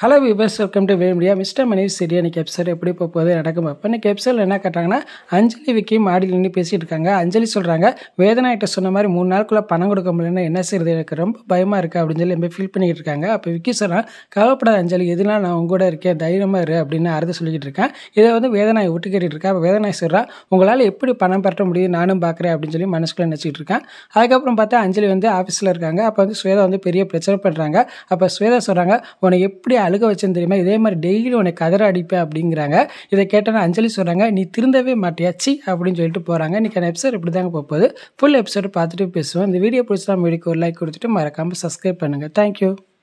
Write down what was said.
hello vibers welcome to வேமிடியா mister Mani சரியா இன்னைக்கு எபிசோட் எப்படி போக போகுது நடக்கும் அப்போ இன்னைக்கு எபிசோடில் என்ன கேட்டாங்கன்னா அஞ்சலி விக்கி மாடியில் நின்று பேசிட்டு இருக்காங்க அஞ்சலி சொல்கிறாங்க வேதனாயிட்ட சொன்ன மாதிரி மூணு நாளுக்குள்ளே பணம் கொடுக்க முடியலன்னா என்ன செய்யறது எனக்கு ரொம்ப பயமாக இருக்குது அப்படின்னு சொல்லி ரொம்ப ஃபீல் பண்ணிக்கிட்டு இருக்காங்க அப்போ விக்கி சொல்கிறான் கவலைப்படாத அஞ்சலி எதுனா நான் உங்க கூட இருக்கேன் தைரியமாக இரு அப்படின்னு அறுத சொல்லிக்கிட்டு இருக்கேன் இதை வந்து வேதனாய் விட்டு கேட்டுட்டு இருக்கேன் அப்போ வேதனாய் சொல்கிறான் உங்களால் எப்படி பணம் பெற முடியும் நானும் பார்க்குறேன் அப்படின்னு சொல்லி மனசுக்குள்ள நினச்சிட்டு இருக்கேன் அதுக்கப்புறம் பார்த்தா அஞ்சலி வந்து ஆஃபீஸில் இருக்காங்க அப்போ வந்து ஸ்வேதா வந்து பெரிய பிரச்சனை பண்ணுறாங்க அப்போ ஸ்வேதா சொல்கிறாங்க உன்னை எப்படி அழுக வச்சேன்னு தெரியுமா இதே மாதிரி டெய்லி உன்னை கதற அடிப்பேன் அப்படிங்கிறாங்க இதை கேட்டோன்னா அஞ்சலி சொல்கிறாங்க நீ திருந்தவே மாட்டியா சி அப்படின்னு சொல்லிட்டு போகிறாங்க இன்றைக்கி எபிசோட் இப்படி தாங்க போகுது ஃபுல் எபிசோடு பார்த்துட்டு பேசுவோம் இந்த வீடியோ பிடிச்சா வீடியோக்கு ஒரு லைக் கொடுத்துட்டு மறக்காமல் சப்ஸ்கிரைப் பண்ணுங்கள் தேங்க்யூ